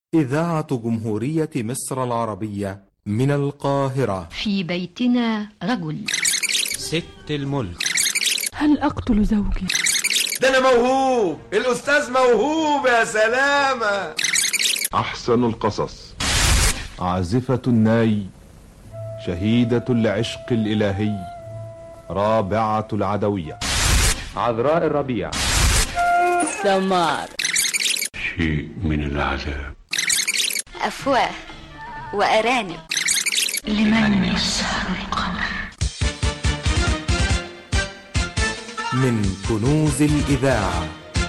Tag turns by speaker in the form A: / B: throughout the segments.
A: إذاعة جمهورية مصر العربية من القاهرة
B: في بيتنا رجل
C: ست الملك
D: هل أقتل زوجي؟
E: ده أنا موهوب الأستاذ موهوب يا سلامة
F: أحسن القصص عازفة الناي شهيدة العشق الإلهي رابعة العدوية
G: عذراء الربيع
H: سمار
I: شيء من العذاب
J: أفواه وأرانب
B: لمن يسهر القمر
A: من كنوز الإذاعة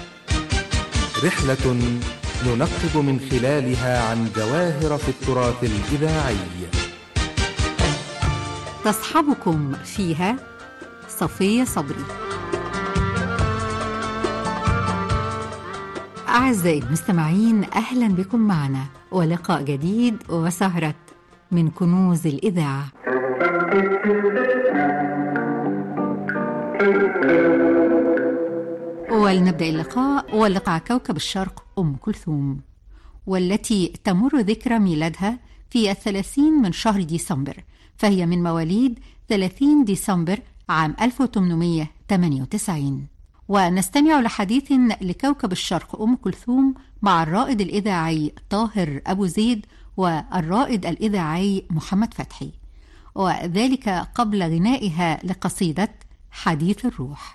A: رحلة ننقب من خلالها عن جواهر في التراث الإذاعي
K: تصحبكم فيها صفية صبري أعزائي المستمعين أهلا بكم معنا ولقاء جديد وسهرة من كنوز الإذاعة ولنبدأ اللقاء واللقاء كوكب الشرق أم كلثوم والتي تمر ذكرى ميلادها في الثلاثين من شهر ديسمبر فهي من مواليد 30 ديسمبر عام 1898 ونستمع لحديث لكوكب الشرق أم كلثوم مع الرائد الإذاعي طاهر أبو زيد والرائد الإذاعي محمد فتحي وذلك قبل غنائها لقصيدة حديث الروح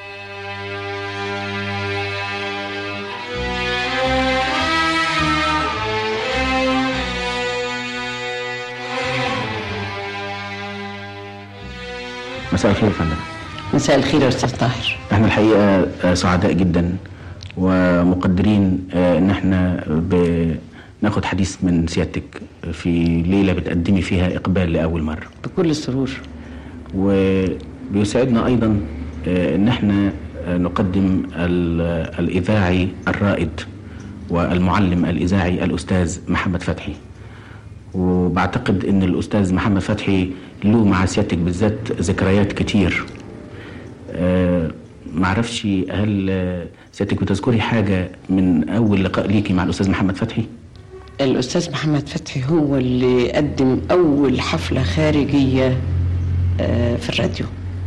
L: مساء الخير يا فندم
H: مساء الخير يا استاذ طاهر
L: احنا الحقيقه سعداء جدا ومقدرين ان احنا بناخد حديث من سيادتك في ليله بتقدمي فيها اقبال لاول مره
H: بكل سرور
L: وبيسعدنا ايضا ان احنا نقدم الاذاعي الرائد والمعلم الاذاعي الاستاذ محمد فتحي وبعتقد ان الاستاذ محمد فتحي له مع سيادتك بالذات ذكريات كتير أه معرفش هل سيادتك بتذكري حاجة من أول لقاء ليكي مع الأستاذ محمد فتحي؟
H: الأستاذ محمد فتحي هو اللي قدم أول حفلة خارجية أه في الراديو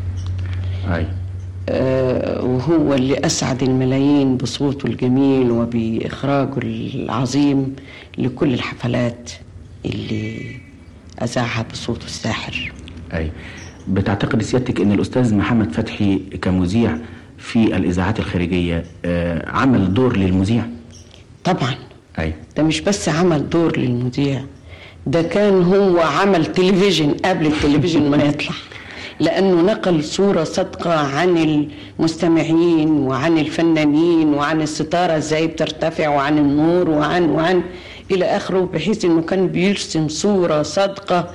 L: أي
H: أه وهو اللي أسعد الملايين بصوته الجميل وبإخراجه العظيم لكل الحفلات اللي أذاعها بصوته الساحر
L: أي بتعتقد سيادتك ان الاستاذ محمد فتحي كمذيع في الاذاعات الخارجيه عمل دور للمذيع
H: طبعا
L: اي
H: ده مش بس عمل دور للمذيع ده كان هو عمل تلفزيون قبل التلفزيون ما يطلع لانه نقل صوره صادقه عن المستمعين وعن الفنانين وعن الستاره ازاي بترتفع وعن النور وعن وعن الى اخره بحيث انه كان بيرسم صوره صادقه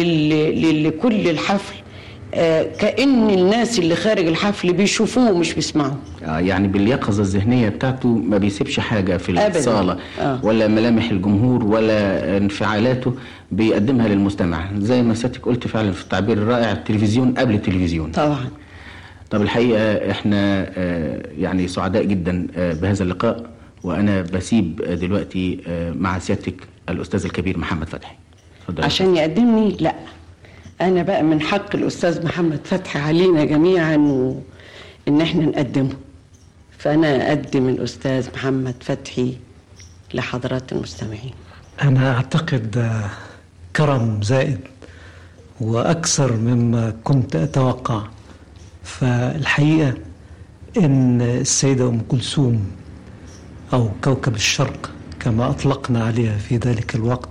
H: لكل الحفل آه كأن الناس اللي خارج الحفل بيشوفوه مش بيسمعوا
L: آه يعني باليقظة الذهنية بتاعته ما بيسيبش حاجة في أبداً. الصالة آه. ولا ملامح الجمهور ولا انفعالاته بيقدمها للمستمع زي ما سيادتك قلت فعلا في التعبير الرائع التلفزيون قبل التلفزيون
H: طبعا
L: طب الحقيقة احنا آه يعني سعداء جدا آه بهذا اللقاء وأنا بسيب دلوقتي آه مع سيادتك الأستاذ الكبير محمد فتحي
H: عشان يقدمني لا انا بقى من حق الاستاذ محمد فتحي علينا جميعا و... ان احنا نقدمه فانا اقدم الاستاذ محمد فتحي لحضرات المستمعين
M: انا اعتقد كرم زائد واكثر مما كنت اتوقع فالحقيقه ان السيده ام كلثوم او كوكب الشرق كما اطلقنا عليها في ذلك الوقت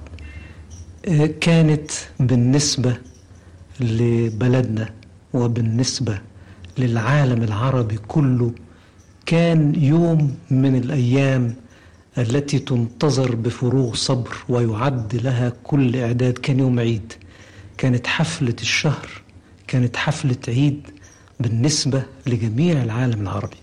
M: كانت بالنسبه لبلدنا وبالنسبة للعالم العربي كله كان يوم من الأيام التي تنتظر بفروغ صبر ويعد لها كل إعداد كان يوم عيد كانت حفلة الشهر كانت حفلة عيد بالنسبة لجميع العالم العربي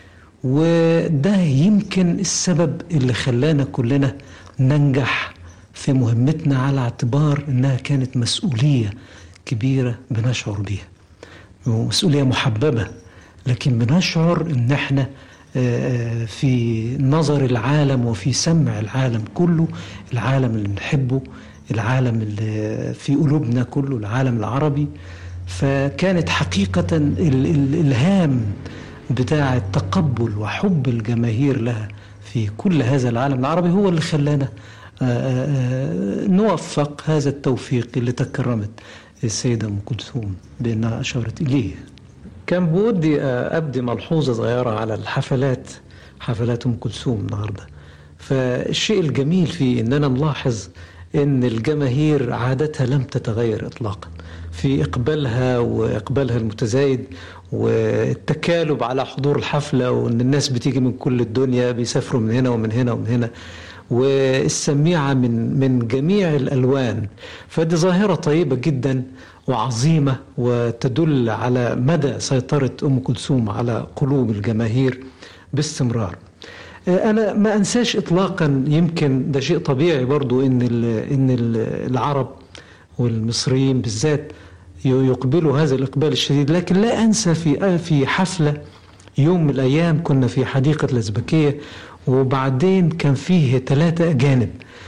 M: وده يمكن السبب اللي خلانا كلنا ننجح في مهمتنا على اعتبار انها كانت مسؤوليه كبيره بنشعر بيها ومسؤوليه محببه لكن بنشعر ان احنا آه، في نظر العالم وفي سمع العالم كله العالم اللي بنحبه العالم اللي في قلوبنا كله العالم العربي فكانت حقيقة ال- ال- الإلهام بتاع التقبل وحب الجماهير لها في كل هذا العالم العربي هو اللي خلانا آه، آه، آه، نوفق هذا التوفيق اللي تكرمت السيدة أم كلثوم بأنها أشارت إليه كان بودي آه، أبدي ملحوظة صغيرة على الحفلات حفلات أم كلثوم النهاردة فالشيء الجميل فيه أننا نلاحظ أن الجماهير عادتها لم تتغير إطلاقا في إقبالها وإقبالها المتزايد والتكالب على حضور الحفلة وأن الناس بتيجي من كل الدنيا بيسافروا من هنا ومن هنا ومن هنا والسميعة من من جميع الألوان فدي ظاهرة طيبة جدا وعظيمة وتدل على مدى سيطرة أم كلثوم على قلوب الجماهير باستمرار أنا ما أنساش إطلاقا يمكن ده شيء طبيعي برضو إن ال- إن ال- العرب والمصريين بالذات ي- يقبلوا هذا الإقبال الشديد لكن لا أنسى في في حفلة يوم من الأيام كنا في حديقة الأزبكية وبعدين كان فيه ثلاثة أجانب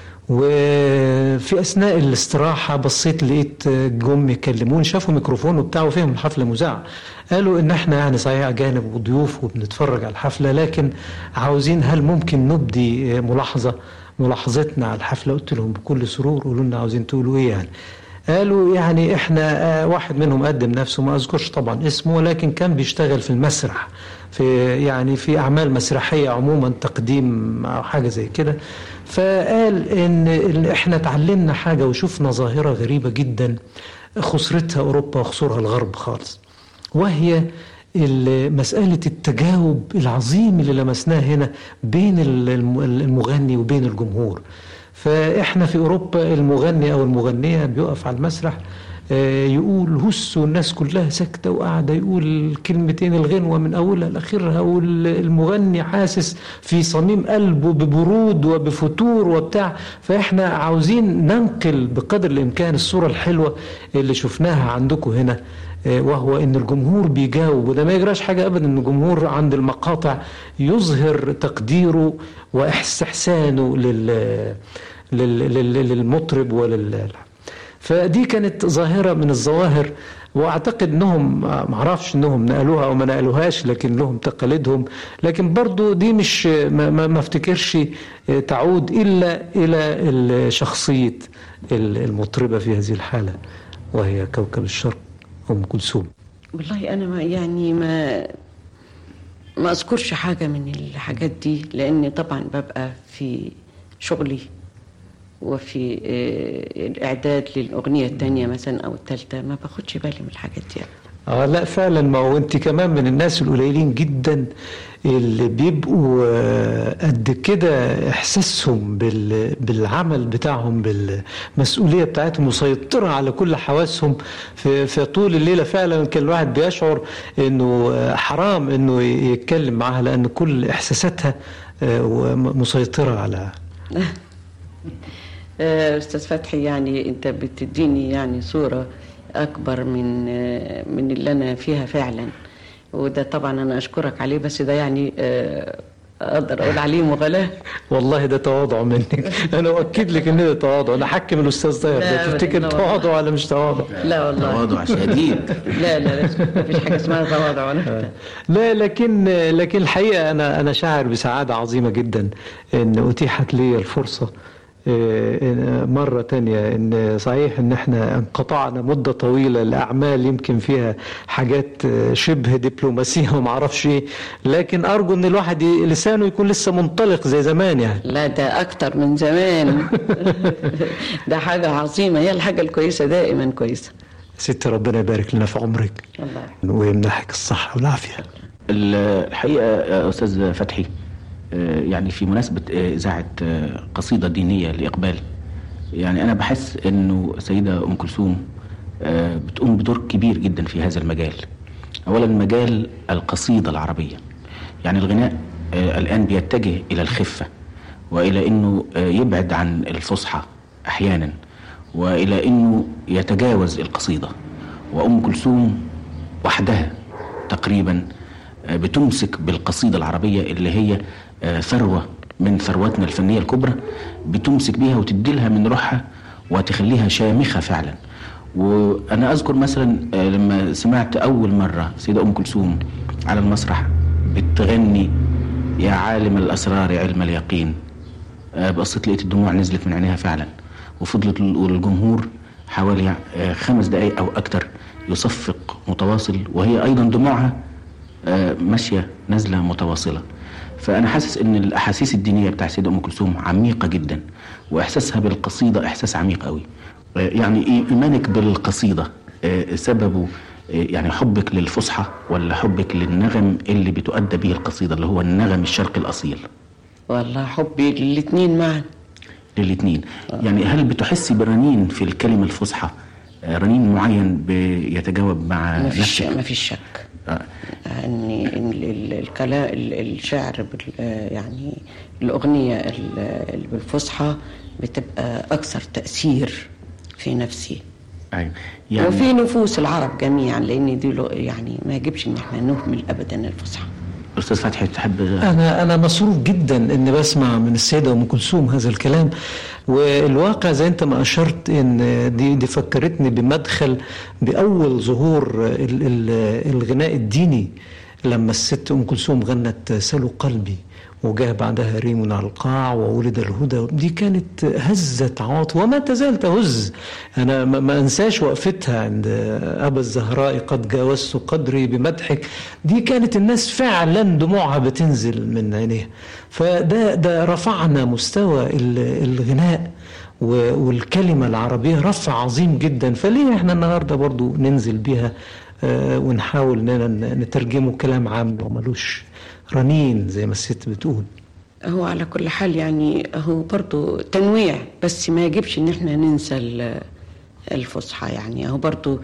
M: وفي أثناء الاستراحة بصيت لقيت جم يكلمون شافوا ميكروفون وبتاع وفيهم الحفلة مذاعة قالوا إن إحنا يعني صحيح أجانب وضيوف وبنتفرج على الحفلة لكن عاوزين هل ممكن نبدي ملاحظة ملاحظتنا على الحفلة قلت لهم بكل سرور قولوا لنا عاوزين تقولوا إيه يعني قالوا يعني احنا آه، واحد منهم قدم نفسه ما اذكرش طبعا اسمه ولكن كان بيشتغل في المسرح في يعني في اعمال مسرحيه عموما تقديم او حاجه زي كده فقال ان ال- احنا اتعلمنا حاجه وشفنا ظاهره غريبه جدا خسرتها اوروبا وخسرها الغرب خالص وهي ال- مسألة التجاوب العظيم اللي لمسناه هنا بين ال- الم- المغني وبين الجمهور فإحنا في أوروبا المغني أو المغنية بيقف على المسرح آه، يقول هس والناس كلها ساكتة وقاعدة يقول كلمتين الغنوة من أولها لآخرها والمغني حاسس في صميم قلبه ببرود وبفتور وبتاع فإحنا عاوزين ننقل بقدر الإمكان الصورة الحلوة اللي شفناها عندكم هنا آه، وهو ان الجمهور بيجاوب وده ما يجراش حاجه ابدا ان الجمهور عند المقاطع يظهر تقديره واستحسانه لل لل- لل- للمطرب ولل فدي كانت ظاهره من الظواهر واعتقد انهم آه، معرفش انهم نقلوها او ما نقلوهاش لكن لهم تقاليدهم لكن برضو دي مش ما, ما, ما افتكرش آه، تعود الا الى ال- شخصيه ال- المطربه في هذه الحاله وهي كوكب الشرق ام كلثوم
H: والله انا ما يعني ما ما اذكرش حاجه من الحاجات دي لان طبعا ببقى في شغلي وفي آه، الاعداد للاغنيه الثانيه مثلا او الثالثه ما باخدش بالي من الحاجات دي
M: اه لا فعلا ما هو انت كمان من الناس القليلين جدا اللي بيبقوا آه، قد كده احساسهم بال- بالعمل بتاعهم بالمسؤوليه بتاعتهم مسيطره على كل حواسهم في, في طول الليله فعلا كان الواحد بيشعر انه آه، حرام انه يتكلم معاها لان كل احساساتها آه، مسيطره على
H: آه، استاذ فتحي يعني انت بتديني يعني صوره اكبر من آه، من اللي انا فيها فعلا وده طبعا انا اشكرك عليه بس ده يعني آه، اقدر اقول عليه مغالاه
M: والله ده تواضع منك انا اؤكد لك ان ده تواضع انا حكم الاستاذ طاهر
H: لا
M: ده
H: أبداً،
M: تفتكر
H: لا والله.
M: تواضع ولا مش تواضع
H: لا والله
L: تواضع شديد
H: لا لا لا مفيش حاجه اسمها تواضع ولا
M: لا لكن لكن الحقيقه انا انا شاعر بسعاده عظيمه جدا ان اتيحت لي الفرصه آه، إن- مرة تانية ان صحيح ان احنا انقطعنا مدة طويلة لأعمال يمكن فيها حاجات آه، شبه دبلوماسية وما اعرفش ايه لكن ارجو ان الواحد ي- لسانه يكون لسه منطلق زي زمان يعني
H: لا ده اكتر من زمان ده حاجه عظيمه هي الحاجه الكويسه دائما كويسه
M: ست ربنا يبارك لنا في عمرك
H: الله
M: ويمنحك الصحة والعافية
L: الحقيقة يا أستاذ فتحي آه، يعني في مناسبة آه، إذاعة آه، قصيدة دينية لإقبال يعني أنا بحس إنه السيدة أم كلثوم آه، بتقوم بدور كبير جدا في هذا المجال أولا مجال القصيدة العربية يعني الغناء آه، الآن بيتجه إلى الخفة وإلى إنه آه، يبعد عن الفصحى أحيانا وإلى إنه يتجاوز القصيدة وأم كلثوم وحدها تقريبا آه، بتمسك بالقصيدة العربية اللي هي آه، ثروة من ثرواتنا الفنية الكبرى بتمسك بيها وتدي لها من روحها وتخليها شامخة فعلا وأنا أذكر مثلا آه، لما سمعت أول مرة سيدة أم كلثوم على المسرح بتغني يا عالم الأسرار علم اليقين آه، بصيت لقيت الدموع نزلت من عينيها فعلا وفضلت ال- الجمهور حوالي آه، خمس دقايق أو أكتر يصفق متواصل وهي أيضا دموعها آه، ماشية نازلة متواصلة فأنا حاسس إن الأحاسيس الدينية بتاع سيدة أم كلثوم عميقة جدا وإحساسها بالقصيدة إحساس عميق قوي آه، يعني إيه- إيمانك بالقصيدة آه، سببه آه، يعني حبك للفصحى ولا حبك للنغم اللي بتؤدى به القصيدة اللي هو النغم الشرقي الأصيل
H: والله حبي للاثنين معا
L: للاثنين يعني هل بتحسي برنين في الكلمة الفصحى آه، رنين معين بيتجاوب مع
H: ما فيش
L: نفسك
H: ما فيش شك
L: آه.
H: ان ال- ال- الكلام ال- الشعر بال- آه، يعني الاغنيه ال- اللي بالفصحى بتبقى اكثر تاثير في نفسي
L: أيوة.
H: يعني وفي نفوس العرب جميعا لان دي لغ- يعني ما يجبش ان احنا نهمل ابدا الفصحى
L: أستاذ فتحي تحب
M: أنا أنا مسرور جدا إني بسمع من السيدة أم كلثوم هذا الكلام والواقع زي أنت ما أشرت إن دي دي فكرتني بمدخل بأول ظهور ال- ال- الغناء الديني لما الست أم كلثوم غنت سلوا قلبي وجاء بعدها ريم على القاع وولد الهدى دي كانت هزت عواطف وما تزال تهز انا ما ما انساش وقفتها عند ابا الزهراء قد جاوزت قدري بمدحك دي كانت الناس فعلا دموعها بتنزل من عينيها فده ده رفعنا مستوى ال- الغناء و- والكلمة العربية رفع عظيم جدا فليه احنا النهاردة برضو ننزل بيها آه، ونحاول اننا نترجمه كلام عام وملوش رنين زي ما الست بتقول
H: هو على كل حال يعني هو برضو تنويع بس ما يجبش ان احنا ننسى ال- الفصحى يعني هو برضو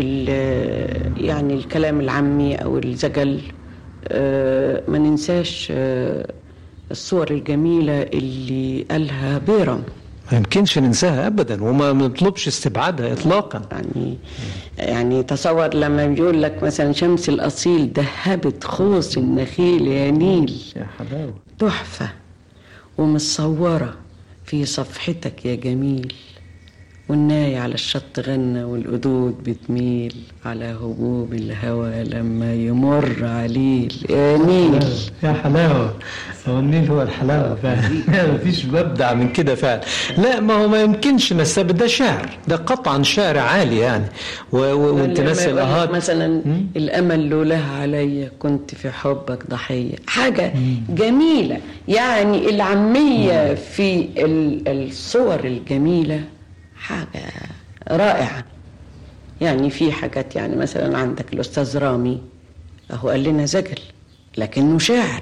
H: ال- يعني الكلام العامي او الزجل آه، ما ننساش آه، الصور الجميلة اللي قالها بيرم
M: ما يمكنش ننساها ابدا وما نطلبش استبعادها اطلاقا
H: يعني يعني تصور لما بيقول لك مثلا شمس الاصيل ذهبت خوص النخيل يا نيل
M: يا حلاوه
H: تحفه ومتصوره في صفحتك يا جميل والناي على الشط غنى والقدود بتميل على هبوب الهوى لما يمر عليه يا نيل
M: يا حلاوه هو النيل هو الحلاوه فعلا مفيش مبدع من كده فعلا لا ما هو ما يمكنش نستبد ده شعر ده قطعا شعر عالي يعني و- و- وانت
H: لما
M: ناسي
H: يقول لك
M: الاهات
H: مثلا الامل لولاه عليا كنت في حبك ضحيه حاجه جميله يعني العاميه في ال- الصور الجميله حاجه رائعه يعني في حاجات يعني مثلا عندك الاستاذ رامي اهو قال لنا زجل لكنه شاعر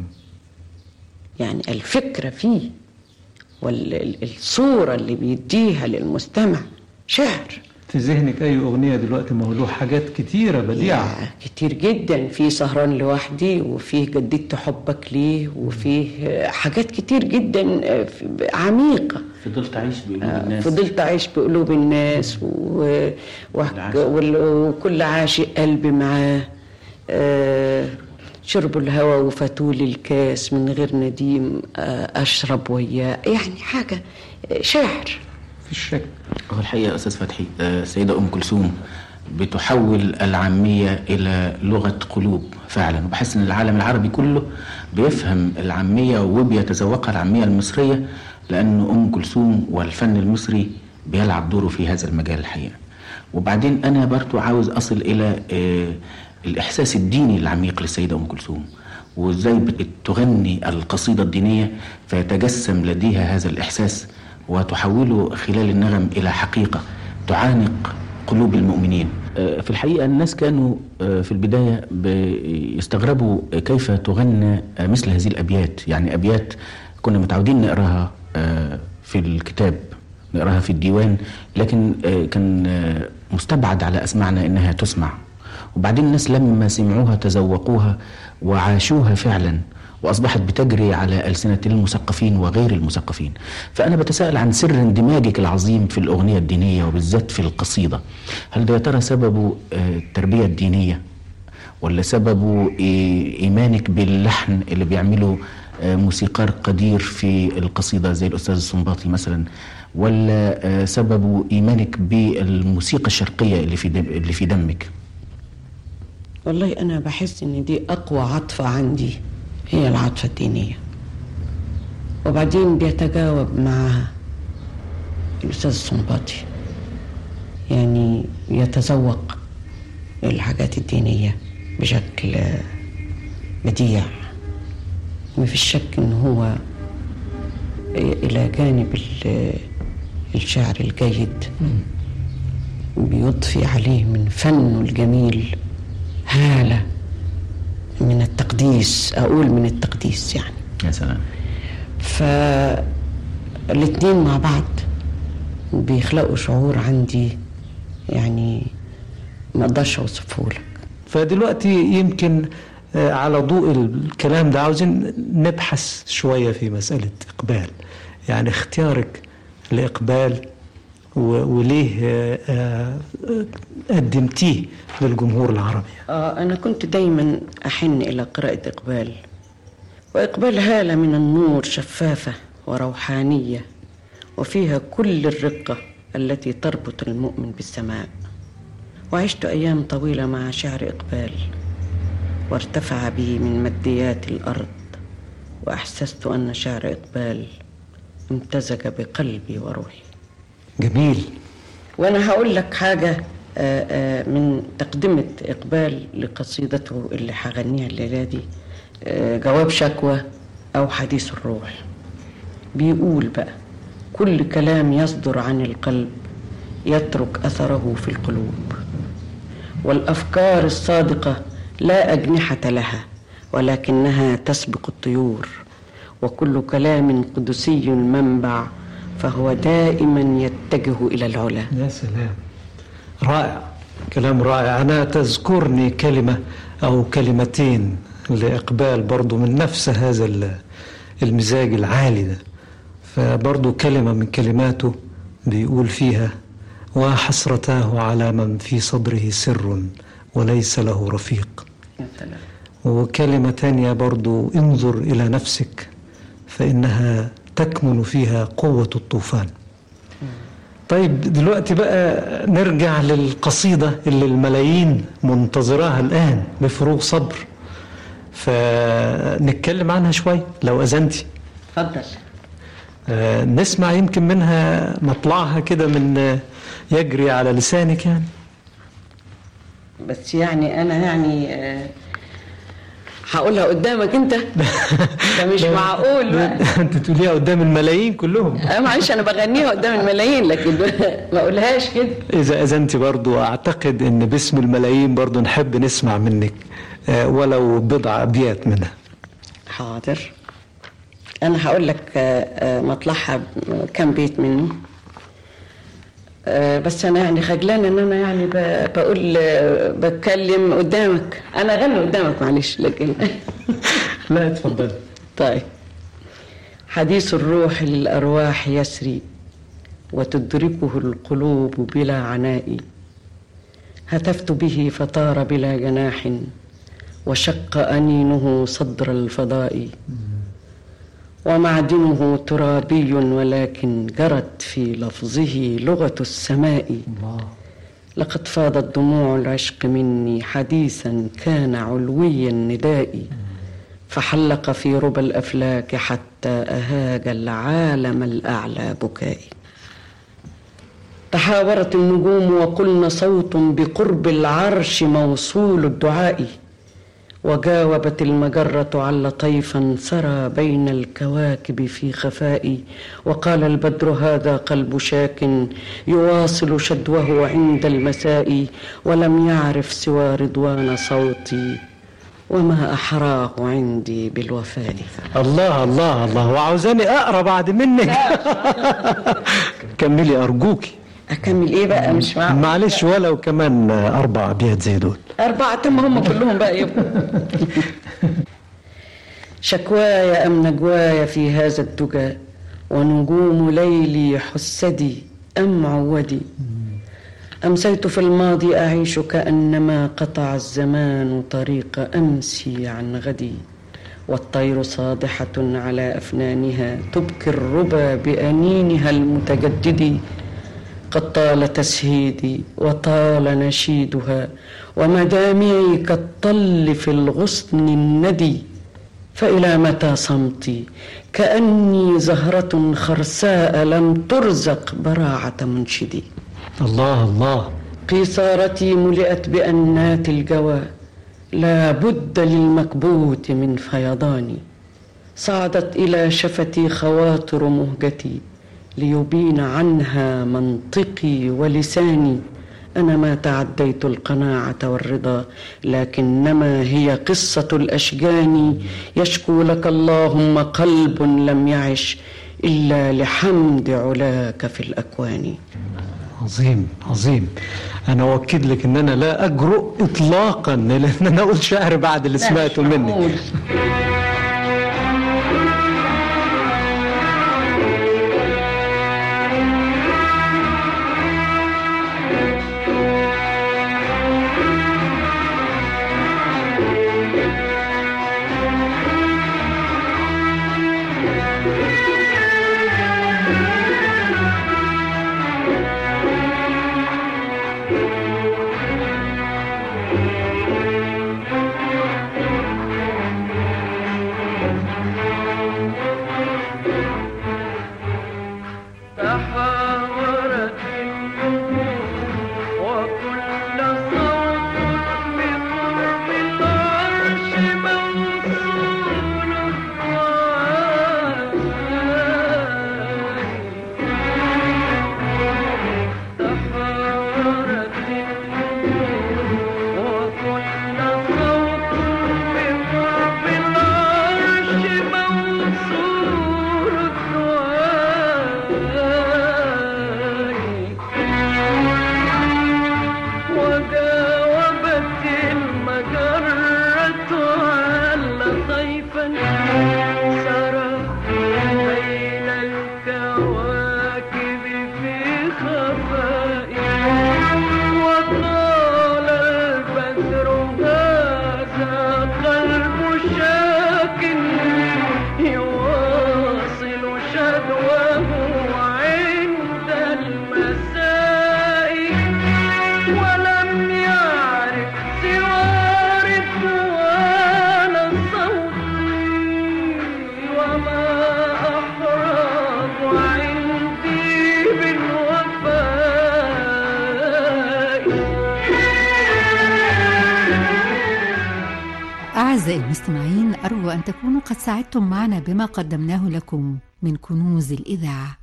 H: يعني الفكره فيه والصوره اللي بيديها للمستمع شعر
M: في ذهنك اي اغنيه دلوقتي ما هو له حاجات كتيره بديعه
H: يا كتير جدا في سهران لوحدي وفيه جددت حبك ليه وفيه حاجات كتير جدا في- عميقة
L: فضلت أعيش بقلوب الناس
H: فضلت أعيش بقلوب الناس و... و... وال- وكل عاشق قلبي معاه آه، شرب الهوى وفتول الكاس من غير نديم آه، أشرب وياه يعني حاجة آه، شعر
M: في الشك
L: هو الحقيقة يا أستاذ فتحي آه، السيدة أم كلثوم بتحول العامية إلى لغة قلوب فعلا وبحس إن العالم العربي كله بيفهم العامية وبيتذوقها العامية المصرية لأن أم كلثوم والفن المصري بيلعب دوره في هذا المجال الحقيقة وبعدين أنا برضو عاوز أصل إلى آه، الإحساس الديني العميق للسيدة أم كلثوم وإزاي بتغني القصيدة الدينية فيتجسم لديها هذا الإحساس وتحوله خلال النغم إلى حقيقة تعانق قلوب المؤمنين آه، في الحقيقة الناس كانوا آه، في البداية بيستغربوا كيف تغنى آه، مثل هذه الأبيات يعني أبيات كنا متعودين نقراها آه، في الكتاب نقراها في الديوان لكن آه، كان آه، مستبعد على أسماعنا إنها تسمع وبعدين الناس لما سمعوها تذوقوها وعاشوها فعلا واصبحت بتجري على السنه المثقفين وغير المثقفين فانا بتساءل عن سر اندماجك العظيم في الاغنيه الدينيه وبالذات في القصيده هل ده يا ترى سببه آه، التربيه الدينيه ولا سببه إيه ايمانك باللحن اللي بيعمله آه، موسيقار قدير في القصيده زي الاستاذ السنباطي مثلا ولا آه، سببه ايمانك بالموسيقى الشرقيه اللي في دم اللي في دمك
H: والله أنا بحس إن دي أقوى عاطفة عندي هي العاطفة الدينية وبعدين بيتجاوب مع الأستاذ السنباطي يعني يتذوق الحاجات الدينية بشكل بديع ما فيش شك إن هو إلى جانب ال- الشعر الجيد بيضفي عليه من فنه الجميل هالة من التقديس أقول من التقديس يعني
L: يا سلام
H: فالاتنين مع بعض بيخلقوا شعور عندي يعني ما اقدرش اوصفه لك
M: فدلوقتي يمكن آه، على ضوء الكلام ده عاوزين نبحث شوية في مسألة إقبال يعني اختيارك لإقبال و- وليه آه، آه، قدمتيه للجمهور العربي
H: آه أنا كنت دايما أحن إلى قراءة إقبال وإقبال هالة من النور شفافة وروحانية وفيها كل الرقة التي تربط المؤمن بالسماء وعشت أيام طويلة مع شعر إقبال وارتفع بي من مديات الأرض وأحسست أن شعر إقبال امتزج بقلبي وروحي
M: جميل
H: وانا هقول لك حاجه آه، آه، من تقدمه اقبال لقصيدته اللي هغنيها الليله دي آه، جواب شكوى او حديث الروح بيقول بقى كل كلام يصدر عن القلب يترك اثره في القلوب والافكار الصادقه لا اجنحه لها ولكنها تسبق الطيور وكل كلام قدسي المنبع فهو دائما يتجه الى العلا
M: يا سلام رائع كلام رائع أنا تذكرني كلمة أو كلمتين لإقبال برضو من نفس هذا ال- المزاج العالي ده فبرضو كلمة من كلماته بيقول فيها وحسرتاه على من في صدره سر وليس له رفيق
H: يا سلام
M: وكلمة تانية برضو انظر إلى نفسك فإنها تكمن فيها قوة الطوفان طيب دلوقتي بقى نرجع للقصيدة اللي الملايين منتظراها الآن بفروغ صبر فنتكلم عنها شوي لو أذنتي
H: اتفضل
M: آه، نسمع يمكن منها مطلعها كده من آه، يجري على لسانك يعني
H: بس يعني انا يعني آه، هقولها قدامك انت ده مش معقول بقى
M: انت تقوليها قدام الملايين كلهم
H: آه، معلش انا بغنيها قدام الملايين لكن ما اقولهاش كده
M: إذا أذنت برضو أعتقد أن باسم الملايين برضو نحب نسمع منك آه، ولو بضع أبيات منها
H: حاضر انا هقول لك آه، آه، مطلعها كم بيت منه آه، بس انا يعني خجلان ان انا يعني ب- بقول آه، بتكلم قدامك انا اغني قدامك معلش لكن
M: لا اتفضل
H: طيب حديث الروح للارواح يسري وتدركه القلوب بلا عناء هتفت به فطار بلا جناح وشق انينه صدر الفضاء ومعدنه ترابي ولكن جرت في لفظه لغه السماء لقد فاضت دموع العشق مني حديثا كان علوي النداء فحلق في ربى الافلاك حتى اهاج العالم الاعلى بكائي تحاورت النجوم وقلن صوت بقرب العرش موصول الدعاء وجاوبت المجرة على طيفا سرى بين الكواكب في خفاء وقال البدر هذا قلب شاك يواصل شدوه عند المساء ولم يعرف سوى رضوان صوتي وما أحراه عندي بالوفاء
M: الله الله الله وعاوزاني أقرأ بعد منك كملي أرجوكي
H: أكمل إيه بقى مش معقول
M: معلش ولو كمان أربع أبيات زي دول
H: أربعة تم هم كلهم بقى يبقوا شكواي أم نجواي في هذا الدجى ونجوم ليلي حسدي أم عودي أمسيت في الماضي أعيش كأنما قطع الزمان طريق أمسي عن غدي والطير صادحة على أفنانها تبكي الربا بأنينها المتجدد قد طال تسهيدي وطال نشيدها ومدامعي كالطل في الغصن الندي فإلى متى صمتي كأني زهرة خرساء لم ترزق براعة منشدي
M: الله الله
H: قيصارتي ملئت بأنات الجوى لا بد للمكبوت من فيضان صعدت إلى شفتي خواطر مهجتي ليبين عنها منطقي ولساني أنا ما تعديت القناعة والرضا لكنما هي قصة الأشجان يشكو لك اللهم قلب لم يعش إلا لحمد علاك في الأكوان
M: عظيم عظيم انا اؤكد لك ان انا لا اجرؤ اطلاقا لان انا اقول شعر بعد اللي سمعته منك
K: أعزائي المستمعين أرجو أن تكونوا قد ساعدتم معنا بما قدمناه لكم من كنوز الإذاعة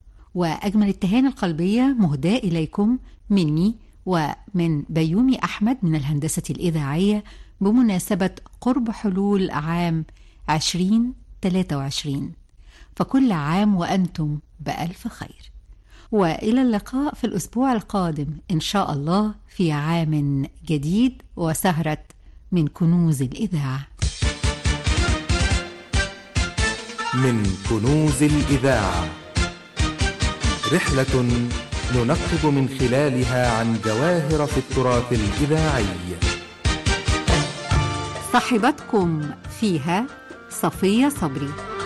K: وأجمل التهاني القلبية مهداة إليكم مني ومن بيومي أحمد من الهندسة الإذاعية بمناسبة قرب حلول عام 2023 فكل عام وأنتم بألف خير والى اللقاء في الاسبوع القادم ان شاء الله في عام جديد وسهره من كنوز الاذاعه
A: من كنوز الإذاعة رحلة ننقب من خلالها عن جواهر في التراث الإذاعي
K: صاحبتكم فيها صفيه صبري